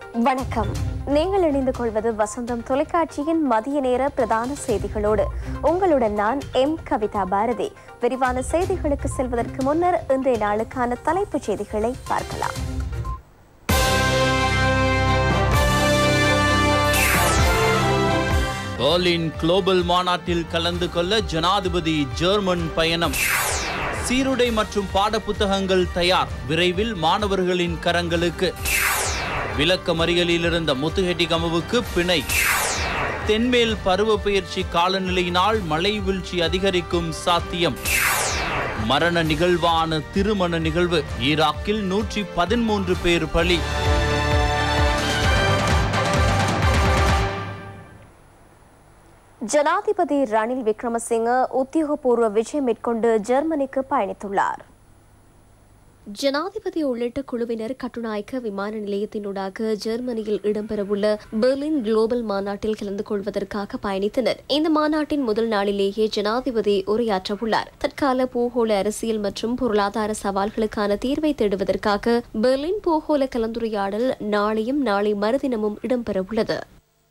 வணக்கம் நீங்கள் இணைந்து கொள்வது வசந்தம் தொலைக்காட்சியின் மதிய நேர பிரதான செய்திகளோடு உங்களுடன் நான் எம் கவிதா பாரதி விரிவான செய்திகளுக்கு செல்வதற்கு முன்னர் இன்றைய நாளுக்கான தலைப்புச் செய்திகளை பார்க்கலாம் பெர்லின் குளோபல் மாநாட்டில் கலந்து கொள்ள ஜனாதிபதி ஜெர்மன் பயணம் சீருடை மற்றும் பாடப்புத்தகங்கள் தயார் விரைவில் மாணவர்களின் கரங்களுக்கு விளக்க மறியலில் இருந்த முத்துஹெட்டி கமவுக்கு பிணை தென்மேல் பருவப்பெயர்ச்சி காலநிலையினால் மழை வீழ்ச்சி அதிகரிக்கும் சாத்தியம் மரண நிகழ்வான திருமண நிகழ்வு ஈராக்கில் நூற்றி பதிமூன்று பேர் பலி ஜனாதிபதி ரணில் விக்ரமசிங்க உத்தியோகபூர்வ விஜயம் மேற்கொண்டு ஜெர்மனிக்கு பயணித்துள்ளார் ஜனாதிபதி உள்ளிட்ட குழுவினர் கட்டுநாயக்க விமான நிலையத்தினூடாக ஜெர்மனியில் இடம்பெறவுள்ள பெர்லின் குளோபல் மாநாட்டில் கலந்து கொள்வதற்காக பயணித்தனர் இந்த மாநாட்டின் முதல் நாளிலேயே ஜனாதிபதி உரையாற்றவுள்ளார் தற்கால பூகோள அரசியல் மற்றும் பொருளாதார சவால்களுக்கான தீர்வை தேடுவதற்காக பெர்லின் பூகோள கலந்துரையாடல் நாளையும் நாளை மறுதினமும் இடம்பெறவுள்ளது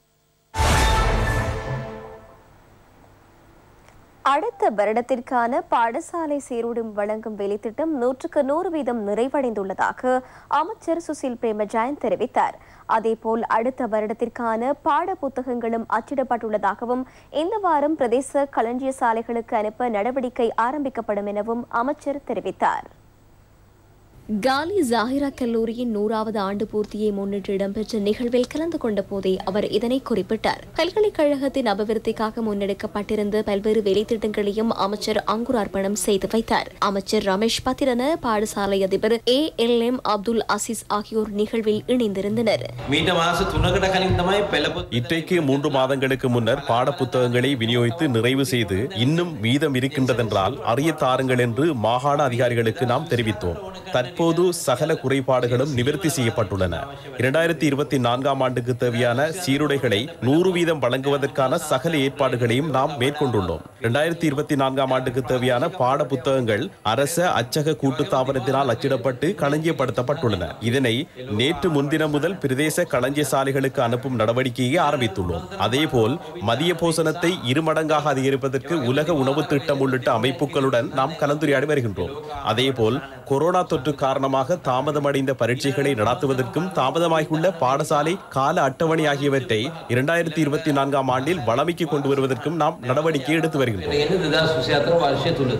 அடுத்த வருடத்திற்கான பாடசாலை சீருடும் வழங்கும் வேலைத்திட்டம் நூற்றுக்கு நூறு வீதம் நிறைவடைந்துள்ளதாக அமைச்சர் சுசில் பிரேமஜாயன் தெரிவித்தார் அதேபோல் அடுத்த வருடத்திற்கான பாட புத்தகங்களும் அச்சிடப்பட்டுள்ளதாகவும் இந்த வாரம் பிரதேச களஞ்சிய சாலைகளுக்கு அனுப்ப நடவடிக்கை ஆரம்பிக்கப்படும் எனவும் அமைச்சர் தெரிவித்தார் காலி ஜாகிரா கல்லூரியின் நூறாவது ஆண்டு பூர்த்தியை முன்னிட்டு இடம்பெற்ற நிகழ்வில் கலந்து கொண்ட போதே அவர் இதனை குறிப்பிட்டார் பல்கலைக்கழகத்தின் அபிவிருத்திக்காக முன்னெடுக்கப்பட்டிருந்த பல்வேறு வேலைத்திட்டங்களையும் அமைச்சர் அங்குரார்ப்பணம் செய்து வைத்தார் அமைச்சர் ரமேஷ் பத்திரன பாடசாலை அதிபர் A L M Abdul Azeez ஆகியோர் நிகழ்வில் இணைந்திருந்தனர் මීට මාස තුනකට කලින් තමයි පෙළපොත් இன்றைக்கு மூன்று மாதங்களுக்கு முன்னர் பாடப்புத்தகங்களை விநியோகித்து நிறைவு செய்து இன்னும் மீதம் இருக்கின்றதென்றால் அறிய தாருங்கள் என்று மாகாண அதிகாரிகளுக்கு நாம் தெரிவித்தோம் தற்போது சகல குறைபாடுகளும் நிவர்த்தி செய்யப்பட்டுள்ளன இரண்டாயிரத்தி இருபத்தி நான்காம் ஆண்டுக்கு தேவையான சீருடைகளை நூறு வீதம் வழங்குவதற்கான சகல ஏற்பாடுகளையும் நாம் மேற்கொண்டுள்ளோம் இரண்டாயிரத்தி இருபத்தி நான்காம் ஆண்டுக்கு தேவையான பாட புத்தகங்கள் அரச அச்சக கூட்டுத்தாபனத்தினால் அச்சிடப்பட்டு களஞ்சியப்படுத்தப்பட்டுள்ளன இதனை நேற்று முன்தினம் முதல் பிரதேச களஞ்சிய சாலைகளுக்கு அனுப்பும் நடவடிக்கையை ஆரம்பித்துள்ளோம் அதேபோல் மதிய போசனத்தை இருமடங்காக அதிகரிப்பதற்கு உலக உணவு திட்டம் உள்ளிட்ட அமைப்புகளுடன் நாம் கலந்துரையாடி வருகின்றோம் அதேபோல் கொரோனா தொற்று காரணமாக தாமதமடைந்த பரீட்சைகளை நடத்துவதற்கும் தாமதமாகியுள்ள பாடசாலை கால அட்டவணை ஆகியவற்றை இரண்டாயிரத்தி இருபத்தி நான்காம் ஆண்டில் வளமைக்கு கொண்டு வருவதற்கும் நாம் நடவடிக்கை எடுத்து வருகின்றோம் එන්න දෙදස් විසිහතර වර්ෂය තුළද.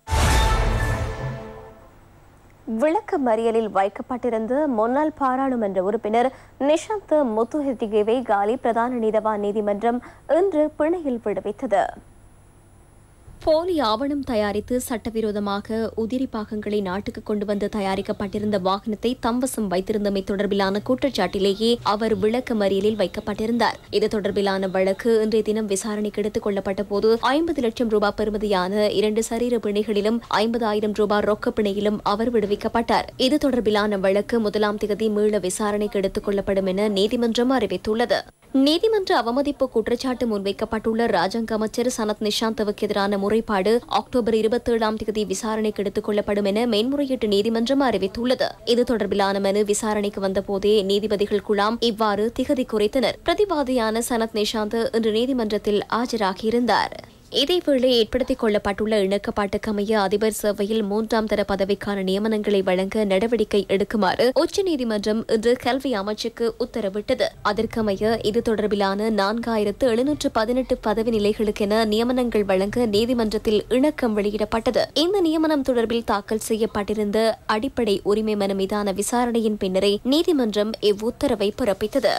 விளக்க மறியலில் வைக்கப்பட்டிருந்த முன்னாள் பாராளுமன்ற உறுப்பினர் நிஷாந்த் முத்துஹெட்டிகேவை காலி பிரதான நீதவான் நீதிமன்றம் இன்று பிணையில் விடுவித்தது போலி ஆவணம் தயாரித்து சட்டவிரோதமாக உதிரி பாகங்களை நாட்டுக்கு கொண்டு வந்து தயாரிக்கப்பட்டிருந்த வாகனத்தை தம்வசம் வைத்திருந்தமை தொடர்பிலான குற்றச்சாட்டிலேயே அவர் விளக்க மறியலில் வைக்கப்பட்டிருந்தார் இது தொடர்பிலான வழக்கு இன்றைய தினம் விசாரணைக்கு எடுத்துக் கொள்ளப்பட்ட போது ஐம்பது லட்சம் ரூபாய் பெறுமதியான இரண்டு சரீர பிணைகளிலும் ஐம்பதாயிரம் ரூபாய் ரொக்க பிணையிலும் அவர் விடுவிக்கப்பட்டார் இது தொடர்பிலான வழக்கு முதலாம் திகதி மீள விசாரணைக்கு எடுத்துக் கொள்ளப்படும் என நீதிமன்றம் அறிவித்துள்ளது நீதிமன்ற அவமதிப்பு குற்றச்சாட்டு முன்வைக்கப்பட்டுள்ள ராஜாங்க அமைச்சர் சனத் நிஷாந்தவுக்கு எதிரான முறைப்பாடு அக்டோபர் இருபத்தேழாம் தேதி விசாரணைக்கு எடுத்துக் கொள்ளப்படும் என மேன்முறையீட்டு நீதிமன்றம் அறிவித்துள்ளது இது தொடர்பிலான மனு விசாரணைக்கு வந்தபோதே நீதிபதிகள் குழாம் இவ்வாறு திகதி குறைத்தனர் பிரதிவாதியான சனத் நிஷாந்த் இன்று நீதிமன்றத்தில் ஆஜராகியிருந்தார் இதேவேளை ஏற்படுத்திக் கொள்ளப்பட்டுள்ள இணக்கப்பாட்டுக்கமைய அதிபர் சேவையில் மூன்றாம் தர பதவிக்கான நியமனங்களை வழங்க நடவடிக்கை எடுக்குமாறு உச்சநீதிமன்றம் இன்று கல்வி அமைச்சுக்கு உத்தரவிட்டது அதற்கமைய இது தொடர்பிலான நான்காயிரத்து எழுநூற்று பதினெட்டு பதவி நிலைகளுக்கென நியமனங்கள் வழங்க நீதிமன்றத்தில் இணக்கம் வெளியிடப்பட்டது இந்த நியமனம் தொடர்பில் தாக்கல் செய்யப்பட்டிருந்த அடிப்படை உரிமை மனு மீதான விசாரணையின் பின்னரே நீதிமன்றம் இவ்வுத்தரவை பிறப்பித்தது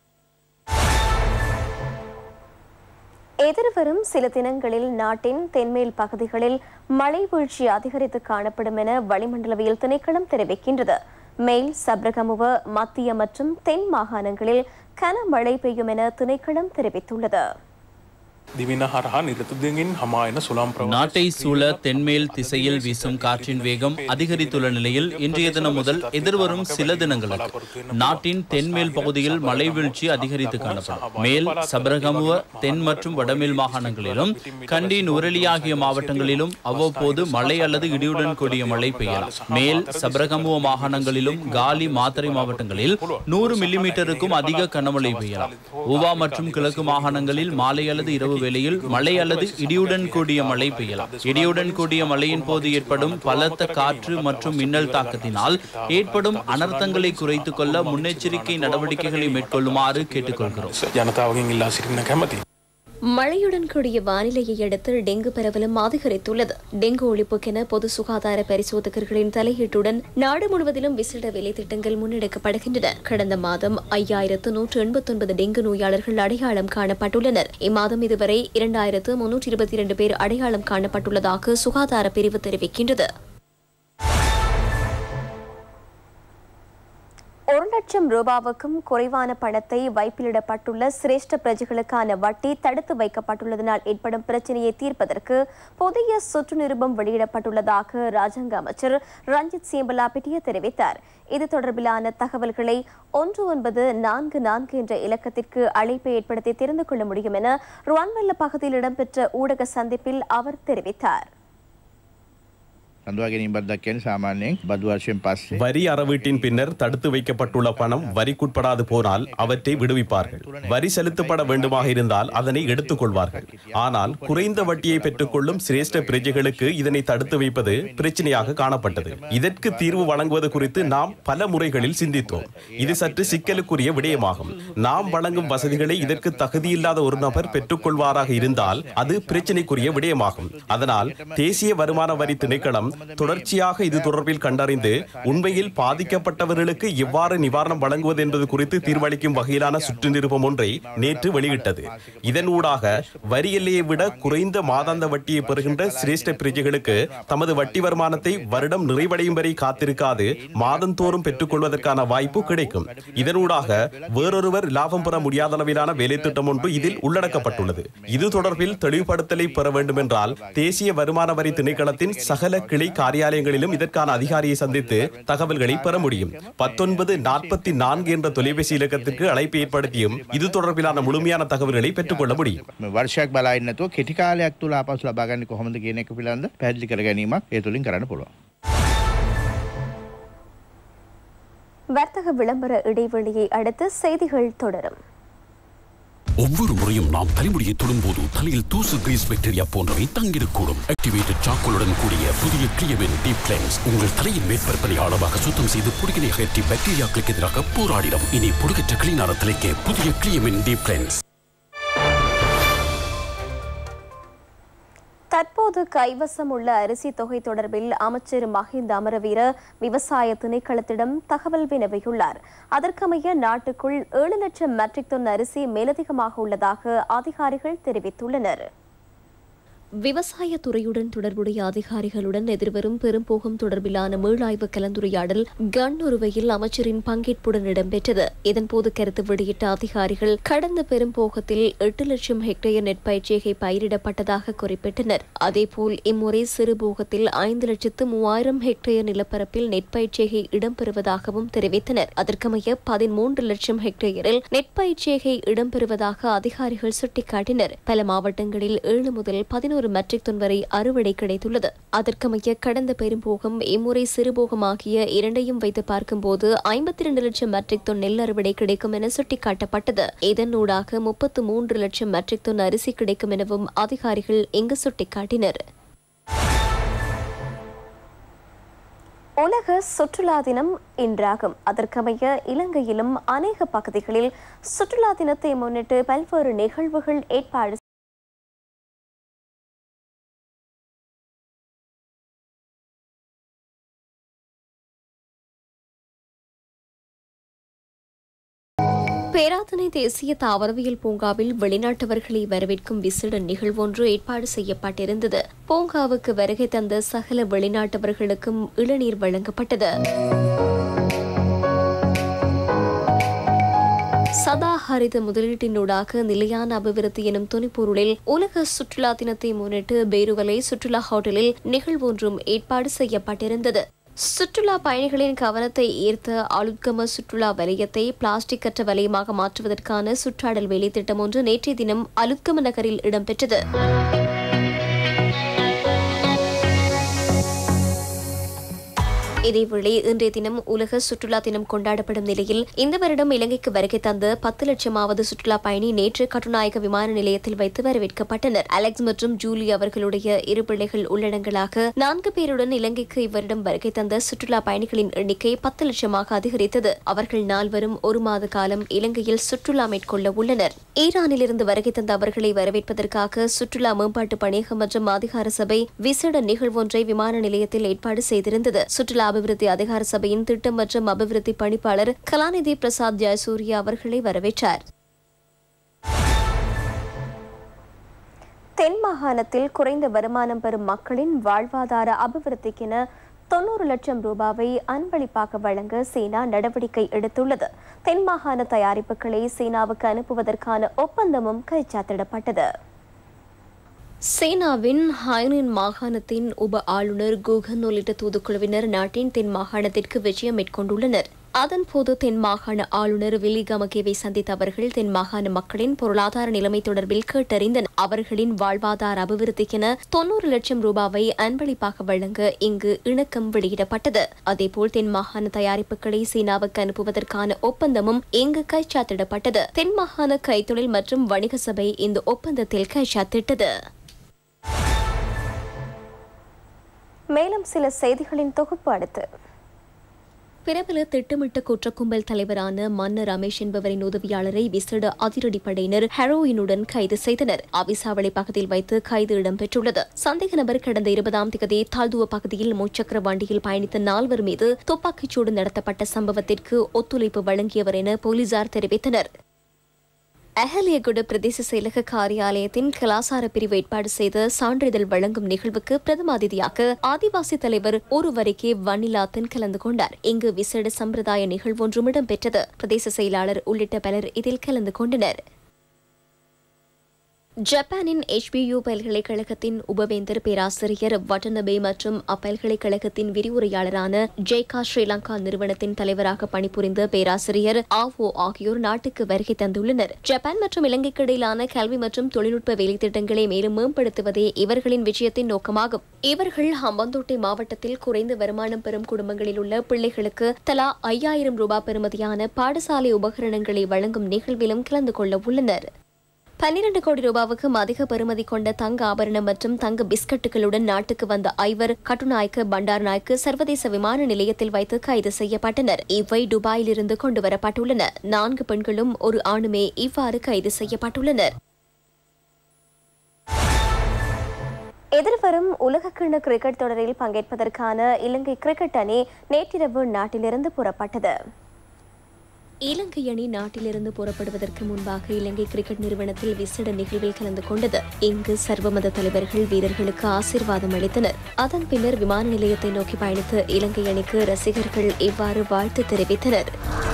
எதிர்வரும் சில தினங்களில் நாட்டின் தென்மேல் பகுதிகளில் மழை வீழ்ச்சி அதிகரித்து காணப்படும் என வளிமண்டலவியல் திணைக்களம் தெரிவிக்கின்றது மேல் சப்ரகமுவ மத்திய மற்றும் தென் மாகாணங்களில் கனமழை பெய்யும் என திணைக்களம் தெரிவித்துள்ளது දිවින හරහා නිරතුදගෙන් හමායන සුළම් ප්‍ර நாட்டை சூழ தென்மேல் திசையில் வீசும் காற்றின் வேகம் அதிகரித்துள்ள நிலையில் இன்றைய தினம் முதல் எதிர்வரும் சில தினங்களுக்கு நாட்டின் தென்மேல் பகுதியில் மழை வீழ்ச்சி அதிகரித்து காணப்படும் மேல் சபரகமுவ தென் மற்றும் வடமேல் மாகாணங்களிலும் கண்டி நுரலி ஆகிய மாவட்டங்களிலும் அவ்வப்போது மழை அல்லது இடியுடன் கூடிய மழை பெய்யலாம் மேல் சபரகமுவ மாகாணங்களிலும் காலி மாத்தறை மாவட்டங்களில் நூறு மில்லிமீட்டருக்கும் அதிக கனமழை பெய்யலாம் ஊவா மற்றும் கிழக்கு மாகாணங்களில் மாலை அல்லது இரவு வேளையில் மழை அல்லது இடியுடன் கூடிய மழை பெய்யலாம் இடியுடன் கூடிய மழையின் போது ஏற்படும் பலத்த காற்று மற்றும் மின்னல் தாக்கத்தினால் ஏற்படும் அனர்த்தங்களை குறைத்துக் கொள்ள முன்னெச்சரிக்கை நடவடிக்கைகளை மேற்கொள்ளுமாறு கேட்டுக்கொள்கிறோம் ජනතාවගෙන් ඉල්ලා සිටින්න කැමති. மழையுடன் கூடிய வானிலையை அடுத்து டெங்கு பரவலும் அதிகரித்துள்ளது டெங்கு ஒழிப்புக்கென பொது சுகாதார பரிசோதகர்களின் தலையீட்டுடன் நாடு முழுவதிலும் விசேட வேலை திட்டங்கள் முன்னெடுக்கப்படுகின்றன கடந்த மாதம் ஐயாயிரத்து நூற்று எண்பத்தொன்பது டெங்கு நோயாளர்கள் அடையாளம் காணப்பட்டுள்ளனர் இம்மாதம் இதுவரை இரண்டாயிரத்து முன்னூற்றி இருபத்தி இரண்டு பேர் அடையாளம் காணப்பட்டுள்ளதாக சுகாதார பிரிவு தெரிவிக்கின்றது ஒரு லட்சம் ரூபாவுக்கும் குறைவான பணத்தை வைப்பிலிடப்பட்டுள்ள சிரேஷ்ட பிரஜைகளுக்கான வட்டி தடுத்து வைக்கப்பட்டுள்ளதனால் ஏற்படும் பிரச்சனையை தீர்ப்பதற்கு புதிய சுற்று நிருபம் வெளியிடப்பட்டுள்ளதாக ராஜாங்க அமைச்சர் ரஞ்சித் சேம்பலா பிட்டிய தெரிவித்தார் இது தொடர்பிலான தகவல்களை ஒன்று ஒன்பது நான்கு நான்கு என்ற இலக்கத்திற்கு அழைப்பை ஏற்படுத்தி தெரிந்து கொள்ள முடியும் என ருவான்வெல்ல பகுதியில் இடம்பெற்ற ஊடக சந்திப்பில் அவர் தெரிவித்தார் රඳවා ගැනීමත් දක්කැන සාමාන්‍යයෙන් බදු වර්ෂයෙන් පස්සේ வரி அறவீட்டின் பின்னர் தடுத்து வைக்கப்பட்டுள்ள பணம் வரிக்குட்படாது போனால் அவற்றை விடுவிப்பார்கள் வரி செலுத்தப்பட வேண்டுமாக இருந்தால் அதனை எடுத்துக் கொள்வார்கள் ஆனால் குறைந்த வட்டியை பெற்றுக்கொள்ளும் சிரேஷ்ட பிரஜைகளுக்கு இதனை தடுத்து வைப்பது பிரச்சனையாக காணப்பட்டது இதற்கு தீர்வு வழங்குவது குறித்து நாம் பல முறைகளில் சிந்தித்தோம் இது சற்று சிக்கலுக்குரிய விடயமாகும் நாம் வழங்கும் வசதிகளை இதற்கு தகுதியில்லாத ஒரு நபர் பெற்றுக்கொள்வாராக இருந்தால் அது பிரச்சனைக்குரிய விடயமாகும் அதனால் தேசிய வருமான வரி திணைக்களம் தொடர்ச்சியாக இது தொடர்பில் கண்டறிந்து உண்மையில் பாதிக்கப்பட்டவர்களுக்கு எவ்வாறு நிவாரணம் வழங்குவது என்பது குறித்து தீர்வளிக்கும் வகையிலான சுற்று நிருபம் ஒன்றை நேற்று வெளியிட்டது இதன் ஊடாக வரி எல்லையை விட குறைந்த மாதாந்த வட்டியை பெறுகின்ற சிரேஷ்ட பிரஜைகளுக்கு தமது வட்டி வருமானத்தை வருடம் நிறைவடையும் வரை காத்திருக்காது மாதந்தோறும் பெற்றுக்கொள்வதற்கான வாய்ப்பு கிடைக்கும் இதனூடாக வேறொருவர் லாபம் பெற முடியாத அளவிலான வேலை திட்டம் ஒன்று இதில் உள்ளடக்கப்பட்டுள்ளது இது தொடர்பில் தெளிவுபடுத்தலை பெற வேண்டும் என்றால் தேசிய வருமான வரி திணைக்களத்தின் சகல கிளை காரியாலயங்களிலும் இதற்கான அதிகாரியை சந்தித்து தகவல்களை பெற முடியும் பத்தொன்பது நாற்பத்தி நான்கு என்ற தொலைபேசி இலக்கத்திற்கு அழைப்பு ஏற்படுத்தியும் இது தொடர்பிலான முழுமையான தகவல்களை பெற்றுக்கொள்ள முடியும் මේ වර්ෂයක් බලාන්නතුව කෙටිකාලයක් තුළ අපසු ලබාගන්න කොහොමද කියන එක පිළන්ද පැදිලි කර ගැනීමක් ඒ තුළින් කරන්න පුළුවන්. வர்த்தக விளம்பர இடைவெளியை அடுத்து செய்திகள் தொடரும் ஒவ்வொரு முறையும் நாம் தலைமுடியை தொடும்போது தலையில் தூசு கிரீஸ் பாக்டீரியா போன்றவை தங்கிடக்கூடும் ஆக்டிவேட்டட் சாக்கோலுடன் கூடிய புதிய கிளியமின் டீப் கிளென்ஸ் உங்கள் தலையின் மேற்பரப்பனை ஆழமாக சுத்தம் செய்து பொடுகினை அகற்றி பாக்டீரியாக்களுக்கு எதிராக போராடிடும் இனி பொடுகற்ற கிளீனான தலைக்கு புதிய கிளியமின் டீப் கிளென்ஸ் தற்போது கைவசம் உள்ள அரிசி தொகை தொடர்பில் அமைச்சர் மஹிந்த அமரவீர விவசாய திணைக்களத்திடம் தகவல் வினவியுள்ளார் அதற்கமைய நாட்டுக்குள் ஏழு லட்சம் மெட்ரிக் டன் அரிசி மேலதிகமாக உள்ளதாக அதிகாரிகள் தெரிவித்துள்ளனர் விவசாய துறையுடன் தொடர்புடைய அதிகாரிகளுடன் எதிர்வரும் பெரும்போகம் தொடர்பிலான மீளாய்வு கலந்துரையாடல் கண்ணுருவையில் அமைச்சரின் பங்கேற்புடன் இடம்பெற்றது இதன்போது கருத்து வெளியிட்ட அதிகாரிகள் கடந்த பெரும்போகத்தில் எட்டு லட்சம் ஹெக்டேயர் நெற்பயிற்சிகை பயிரிடப்பட்டதாக குறிப்பிட்டனர் அதேபோல் இம்முறை சிறுபோகத்தில் ஐந்து லட்சத்து மூவாயிரம் ஹெக்டேயர் நிலப்பரப்பில் நெற்பயிற்சிகை இடம்பெறுவதாகவும் தெரிவித்தனர் அதற்கமைய பதிமூன்று லட்சம் ஹெக்டேயரில் நெற்பயிற்சிகை இடம்பெறுவதாக அதிகாரிகள் சுட்டிக்காட்டினர் பல மாவட்டங்களில் ஏழு முதல் பதினோரு மெட்ரிக் டன் வரை அறுவடை கிடைத்துள்ளது அதற்கமைய கடந்த பெரும்போகம் இம்முறை சிறுபோகம் ஆகிய இரண்டையும் வைத்து பார்க்கும்போது ஐம்பத்தி இரண்டு லட்சம் மெட்ரிக் டன் நெல் அறுவடை கிடைக்கும் என சுட்டிக்காட்டப்பட்டது இதனூடாக முப்பத்து மூன்று லட்சம் மெட்ரிக் டன் அரிசி கிடைக்கும் எனவும் அதிகாரிகள் இங்கு சுட்டிக்காட்டினர் உலக சுற்றுலா தினம் இன்றாகும் அதற்கமைய இலங்கையிலும் அநேக பகுதிகளில் சுற்றுலா தினத்தை முன்னிட்டு பல்வேறு நிகழ்வுகள் ஏற்பாடு பேராதனை தேசிய தாவரவியல் பூங்காவில் வெளிநாட்டவர்களை வரவேற்கும் விசேட நிகழ்வொன்று ஏற்பாடு செய்யப்பட்டிருந்தது பூங்காவுக்கு வருகை தந்த சகல வெளிநாட்டவர்களுக்கும் இளநீர் வழங்கப்பட்டது சதா ஹரித முதலீட்டினூடாக நிலையான அபிவிருத்தி எனும் துணிப்பொருளில் உலக சுற்றுலா தினத்தை முன்னிட்டு பேருவலை சுற்றுலா ஹோட்டலில் நிகழ்வு ஒன்றும் ஏற்பாடு செய்யப்பட்டிருந்தது சுற்றுலா பயணிகளின் கவனத்தை ஈர்த்த அலுத்கம சுற்றுலா வலயத்தை பிளாஸ்டிக் அற்ற வலயமாக மாற்றுவதற்கான சுற்றாடல் வேலை திட்டம் ஒன்று நேற்றைய தினம் அலுத்கம நகரில் இடம்பெற்றது இதேவேளை இன்றைய தினம் உலக சுற்றுலா தினம் கொண்டாடப்படும் நிலையில் இந்த வருடம் இலங்கைக்கு வருகை தந்த பத்து லட்சமாவது சுற்றுலா பயணி நேற்று கட்டுநாயக்க விமான நிலையத்தில் வைத்து வரவேற்கப்பட்டனர் அலெக்ஸ் மற்றும் ஜூலி அவர்களுடைய இரு பிள்ளைகள் உள்ளடங்களாக நான்கு பேருடன் இலங்கைக்கு இவ்வருடம் வருகை தந்த சுற்றுலா பயணிகளின் எண்ணிக்கை பத்து லட்சமாக அதிகரித்தது அவர்கள் நால்வரும் ஒரு மாத காலம் இலங்கையில் சுற்றுலா மேற்கொள்ள உள்ளனர் ஈரானிலிருந்து வருகை தந்த அவர்களை வரவேற்பதற்காக சுற்றுலா மேம்பாட்டு பணியகம் மற்றும் அதிகார சபை விசேட நிகழ்வொன்றை விமான நிலையத்தில் ஏற்பாடு செய்திருந்தது சுற்றுலா அபிவிருத்தி அதிகார சபையின் திட்டம் மற்றும் அபிவிருத்தி பணிப்பாளர் கலாநிதி பிரசாத் ஜெயசூர்யா அவர்களை வரவேற்றார் தென் மாகாணத்தில் குறைந்த வருமானம் பெறும் மக்களின் வாழ்வாதார அபிவிருத்திக்கென தொண்ணூறு லட்சம் ரூபாவை அன்பளிப்பாக வழங்க சீனா நடவடிக்கை எடுத்துள்ளது தென் மாகாண தயாரிப்புகளை சீனாவுக்கு அனுப்புவதற்கான ஒப்பந்தமும் கைச்சாத்திடப்பட்டது சீனாவின் ஹைனின் மாகாணத்தின் உப ஆளுநர் குகன் உள்ளிட்ட தூதுக்குழுவினர் நாட்டின் தென் மாகாணத்திற்கு விஜயம் மேற்கொண்டுள்ளனர் அதன்போது தென் மாகாண ஆளுநர் வில்லி கமகேவை சந்தித்த அவர்கள் தென் மாகாண மக்களின் பொருளாதார நிலைமை தொடர்பில் கேட்டறிந்தனர் அவர்களின் வாழ்வாதார அபிவிருத்திக்கென தொன்னூறு லட்சம் ரூபாவை அன்பளிப்பாக வழங்க இங்கு இணக்கம் வெளியிடப்பட்டது அதேபோல் தென் மாகாண தயாரிப்புகளை சீனாவுக்கு அனுப்புவதற்கான ஒப்பந்தமும் இங்கு கைச்சாத்திடப்பட்டது தென் மாகாண கைத்தொழில் மற்றும் வணிக சபை இந்த ஒப்பந்தத்தில் கைச்சாத்திட்டது மேலும் சில செய்திகளின் தொகுப்பு அடுத்து பிரபல திட்டமிட்ட குற்றக்கும்பல் தலைவரான மன்னர் ரமேஷ் என்பவரின் உதவியாளரை விசேட அதிரடிப்படையினர் ஹெரோயினுடன் கைது செய்தனர் அவிசாவளை பகுதியில் வைத்து கைது இடம்பெற்றுள்ளது சந்தேக நபர் கடந்த இருபதாம் தேதி தால்துவ பகுதியில் முச்சக்கர வண்டியில் பயணித்த நால்வர் மீது துப்பாக்கிச்சூடு நடத்தப்பட்ட சம்பவத்திற்கு ஒத்துழைப்பு வழங்கியவர் என போலீசார் தெரிவித்தனர் அஹலியகுட பிரதேச செயலக காரியாலயத்தின் கலாசார பிரிவு ஏற்பாடு செய்த சான்றிதழ் வழங்கும் நிகழ்வுக்கு பிரதம அதிதியாக ஆதிவாசி தலைவர் ஒருவருக்கே வன்னிலாத்தன் கலந்து கொண்டார் இங்கு விசேட சம்பிரதாய நிகழ்வொன்றும் இடம்பெற்றது பிரதேச செயலாளர் உள்ளிட்ட பலர் இதில் கலந்து கொண்டனர் ஜப்பானின் HBU பல்கலைக்கழகத்தின் உபவேந்தர் பேராசிரியர் வட்டனபே மற்றும் அப்பல்கலைக்கழகத்தின் விரிவுரையாளரான ஜெய்கா ஸ்ரீலங்கா நிறுவனத்தின் தலைவராக பணிபுரிந்த பேராசிரியர் ஆவோ ஆகியோர் நாட்டுக்கு வருகை தந்துள்ளனர் ஜப்பான் மற்றும் இலங்கைக்கு இடையிலான கல்வி மற்றும் தொழில்நுட்ப வேலைத்திட்டங்களை மேலும் மேம்படுத்துவதே இவர்களின் விஜயத்தின் நோக்கமாகும் இவர்கள் ஹம்பந்தோட்டை மாவட்டத்தில் குறைந்த வருமானம் பெறும் குடும்பங்களில் உள்ள பிள்ளைகளுக்கு தலா ஐயாயிரம் ரூபாய் பெறுமதியான பாடசாலை உபகரணங்களை வழங்கும் நிகழ்விலும் கலந்து கொள்ள உள்ளனர் பன்னிரண்டு கோடி ரூபாவுக்கும் அதிக பெறுமதி கொண்ட தங்க ஆபரணம் மற்றும் தங்க பிஸ்கட்டுகளுடன் நாட்டுக்கு வந்த ஐவர் கட்டுநாயக்கு பண்டார் நாய்க்கு சர்வதேச விமான நிலையத்தில் வைத்து கைது செய்யப்பட்டனர் இவை துபாயிலிருந்து கொண்டு வரப்பட்டுள்ளன நான்கு பெண்களும் ஒரு ஆணுமே இவ்வாறு கைது செய்யப்பட்டுள்ளனர் எதிர்வரும் உலகக்கிண்ண கிரிக்கெட் தொடரில் பங்கேற்பதற்கான இலங்கை கிரிக்கெட் அணி நேற்றிரவு நாட்டிலிருந்து புறப்பட்டது இலங்கை அணி நாட்டிலிருந்து புறப்படுவதற்கு முன்பாக இலங்கை கிரிக்கெட் நிறுவனத்தில் விசேட நிகழ்வில் கலந்து கொண்டது இங்கு சர்வமத தலைவர்கள் வீரர்களுக்கு ஆசீர்வாதம் அளித்தனர் அதன் பின்னர் விமான நிலையத்தை நோக்கி பயணித்த இலங்கை அணிக்கு ரசிகர்கள் இவ்வாறு வாழ்த்து தெரிவித்தனர்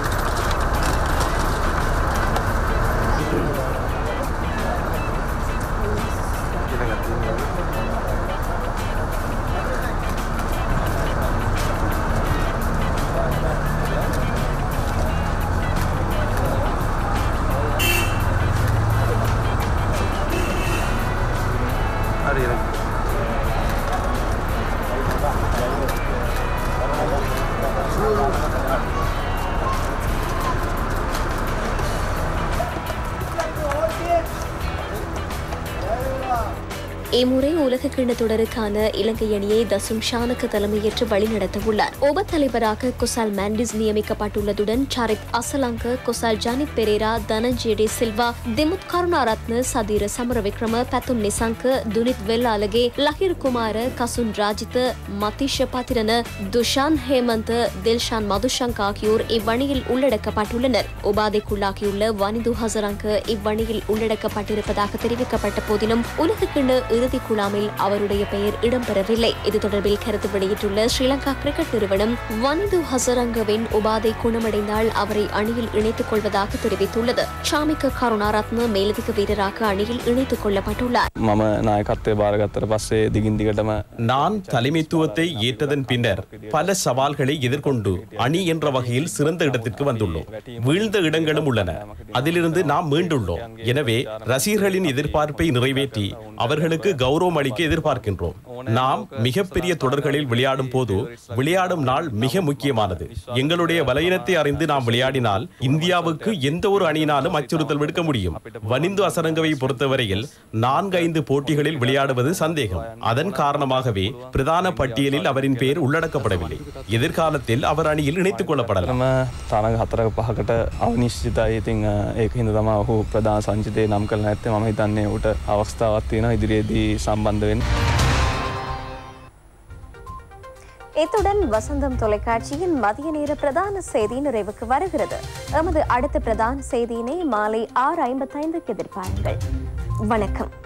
இம்முறை உலக கிண்ண தொடருக்கான இலங்கை அணியை தசும் ஷானுக்கு தலைமையேற்று வழிநடத்த உள்ளார் உப தலைவராக குசால் மாண்டிஸ் நியமிக்கப்பட்டுள்ளதுடன் சாரித் அசலங்க குசால் ஜானித் பெரேரா தனஞ்சேடி சில்வா திமுத் கருணாரத்ன சதீர சமர விக்ரம பத்தும் நிசாங்க துனித் வெல்லாலகே லஹீர் குமார கசுன் ராஜித் மதிஷ பாத்திரன துஷான் ஹேமந்த் தில்ஷான் மதுஷங்க் ஆகியோர் இவ்வணியில் உள்ளடக்கப்பட்டுள்ளனர் உபாதைக்குள்ளாகியுள்ள வனிது ஹசரங்க இவ்வணியில் உள்ளடக்கப்பட்டிருப்பதாக தெரிவிக்கப்பட்ட போதிலும் உலக கிண்ண இறுதி குழாமில் அவருடைய பெயர் இடம்பெறவில்லை இது தொடர்பில் கருத்து வெளியிட்டுள்ள ஸ்ரீலங்கா கிரிக்கெட் நிறுவனம் வனிது ஹசரங்கவின் உபாதை குணமடைந்தால் அவரை அணியில் இணைத்துக் கொள்வதாக தெரிவித்துள்ளது ஷாமிக்க கருணாரத்ன மேலதிக வீரராக அணியில் இணைத்துக் கொள்ளப்பட்டுள்ளார் මම නායකත්වය භාරගත්තර පස්සේ දිගින් දිගටම நான் தலைமைத்துவத்தை ஏற்றதன் பின்னர் பல சவால்களை எதிர்கொண்டு அணி என்ற வகையில் சிறந்த இடத்திற்கு வந்துள்ளோம் வீழ்ந்த இடங்களும் உள்ளன அதிலிருந்து நாம் மீண்டுள்ளோம் எனவே ரசிகர்களின் எதிர்பார்ப்பை நிறைவேற்றி அவர்களுக்கு கௌரவம் அளிக்க எதிர்பார்க்கின்றோம் நாம் மிகப்பெரிய தொடர்களில் விளையாடும் போது விளையாடும் நாள் மிக முக்கியமானது எங்களுடைய பலவீனத்தை அறிந்து நாம் விளையாடினால் இந்தியாவுக்கு எந்த ஒரு அணியினாலும் அச்சுறுத்தல் விடுக்க முடியும் வனிந்து அசரங்கவை பொறுத்தவரையில் நான்கு ஐந்து போட்டிகளில் விளையாடுவது சந்தேகம் அதன் காரணமாகவே பிரதான பட்டியலில் அவரின் பெயர் உள்ளடக்கப்படவில்லை எதிர்காலத்தில் அவர் அணியில் இணைத்துக் கொள்ளப்படலாம் ම තරග හතරක පහකට අවනිශ්චිතයි ඉතිං ඒක හිද තම ඔහු ප්‍රධාන සංචිතය නම් කළ නැත්තේ ම හිතන්නේ ට අවස්ථාවත් තියෙන ඉදිරියේදී සම්බන්ධවෙන්. இத்துடன் வசந்தம் தொலைக்காட்சியின் மதிய நேர பிரதான செய்தி நிறைவுக்கு வருகிறது எமது அடுத்த பிரதான செய்தியினை மாலை ஆறு ஐம்பத்தைந்துக்கு எதிர்பாருங்கள் வணக்கம்